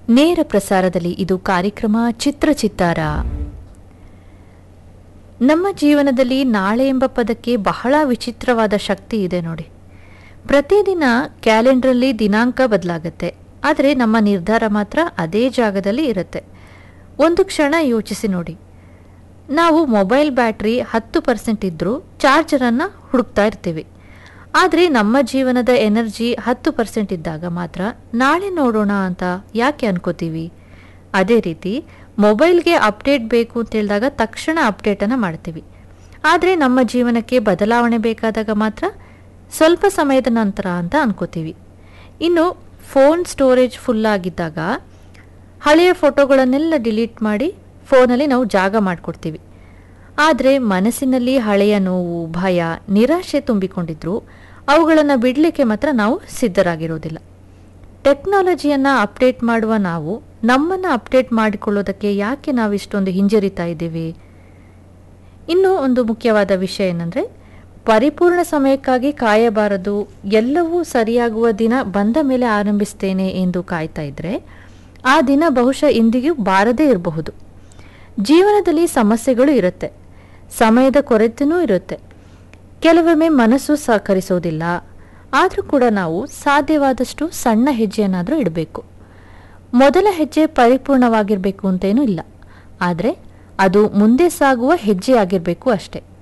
ನೇರ ಪ್ರಸಾರದಲ್ಲಿ ಇದು ಕಾರ್ಯಕ್ರಮ ಚಿತ್ರಚಿತ್ತಾರ ನಮ್ಮ ಜೀವನದಲ್ಲಿ ನಾಳೆ ಎಂಬ ಪದಕ್ಕೆ ಬಹಳ ವಿಚಿತ್ರವಾದ ಶಕ್ತಿ ಇದೆ ನೋಡಿ ಪ್ರತಿದಿನ ಕ್ಯಾಲೆಂಡ್ರಲ್ಲಿ ದಿನಾಂಕ ಬದಲಾಗತ್ತೆ ಆದರೆ ನಮ್ಮ ನಿರ್ಧಾರ ಮಾತ್ರ ಅದೇ ಜಾಗದಲ್ಲಿ ಇರುತ್ತೆ ಒಂದು ಕ್ಷಣ ಯೋಚಿಸಿ ನೋಡಿ ನಾವು ಮೊಬೈಲ್ ಬ್ಯಾಟ್ರಿ ಹತ್ತು ಪರ್ಸೆಂಟ್ ಇದ್ದರೂ ಚಾರ್ಜರನ್ನು ಹುಡುಕ್ತಾ ಇರ್ತೀವಿ ಆದರೆ ನಮ್ಮ ಜೀವನದ ಎನರ್ಜಿ ಹತ್ತು ಪರ್ಸೆಂಟ್ ಇದ್ದಾಗ ಮಾತ್ರ ನಾಳೆ ನೋಡೋಣ ಅಂತ ಯಾಕೆ ಅನ್ಕೋತೀವಿ ಅದೇ ರೀತಿ ಮೊಬೈಲ್ಗೆ ಅಪ್ಡೇಟ್ ಬೇಕು ಅಂತ ಹೇಳಿದಾಗ ತಕ್ಷಣ ಅಪ್ಡೇಟನ್ನು ಮಾಡ್ತೀವಿ ಆದರೆ ನಮ್ಮ ಜೀವನಕ್ಕೆ ಬದಲಾವಣೆ ಬೇಕಾದಾಗ ಮಾತ್ರ ಸ್ವಲ್ಪ ಸಮಯದ ನಂತರ ಅಂತ ಅನ್ಕೋತೀವಿ ಇನ್ನು ಫೋನ್ ಸ್ಟೋರೇಜ್ ಫುಲ್ ಆಗಿದ್ದಾಗ ಹಳೆಯ ಫೋಟೋಗಳನ್ನೆಲ್ಲ ಡಿಲೀಟ್ ಮಾಡಿ ಫೋನಲ್ಲಿ ನಾವು ಜಾಗ ಮಾಡಿಕೊಡ್ತೀವಿ ಆದರೆ ಮನಸ್ಸಿನಲ್ಲಿ ಹಳೆಯ ನೋವು ಭಯ ನಿರಾಶೆ ತುಂಬಿಕೊಂಡಿದ್ರು ಅವುಗಳನ್ನು ಬಿಡಲಿಕ್ಕೆ ಮಾತ್ರ ನಾವು ಸಿದ್ಧರಾಗಿರೋದಿಲ್ಲ ಟೆಕ್ನಾಲಜಿಯನ್ನು ಅಪ್ಡೇಟ್ ಮಾಡುವ ನಾವು ನಮ್ಮನ್ನು ಅಪ್ಡೇಟ್ ಮಾಡಿಕೊಳ್ಳೋದಕ್ಕೆ ಯಾಕೆ ನಾವು ಇಷ್ಟೊಂದು ಹಿಂಜರಿತಾ ಇದ್ದೀವಿ ಇನ್ನೂ ಒಂದು ಮುಖ್ಯವಾದ ವಿಷಯ ಏನಂದರೆ ಪರಿಪೂರ್ಣ ಸಮಯಕ್ಕಾಗಿ ಕಾಯಬಾರದು ಎಲ್ಲವೂ ಸರಿಯಾಗುವ ದಿನ ಬಂದ ಮೇಲೆ ಆರಂಭಿಸ್ತೇನೆ ಎಂದು ಕಾಯ್ತಾ ಇದ್ದರೆ ಆ ದಿನ ಬಹುಶಃ ಇಂದಿಗೂ ಬಾರದೇ ಇರಬಹುದು ಜೀವನದಲ್ಲಿ ಸಮಸ್ಯೆಗಳು ಇರುತ್ತೆ ಸಮಯದ ಕೊರತೆಯೂ ಇರುತ್ತೆ ಕೆಲವೊಮ್ಮೆ ಮನಸ್ಸು ಸಹಕರಿಸೋದಿಲ್ಲ ಆದರೂ ಕೂಡ ನಾವು ಸಾಧ್ಯವಾದಷ್ಟು ಸಣ್ಣ ಹೆಜ್ಜೆಯನ್ನಾದರೂ ಇಡಬೇಕು ಮೊದಲ ಹೆಜ್ಜೆ ಪರಿಪೂರ್ಣವಾಗಿರಬೇಕು ಅಂತೇನೂ ಇಲ್ಲ ಆದರೆ ಅದು ಮುಂದೆ ಸಾಗುವ ಹೆಜ್ಜೆ ಆಗಿರಬೇಕು ಅಷ್ಟೆ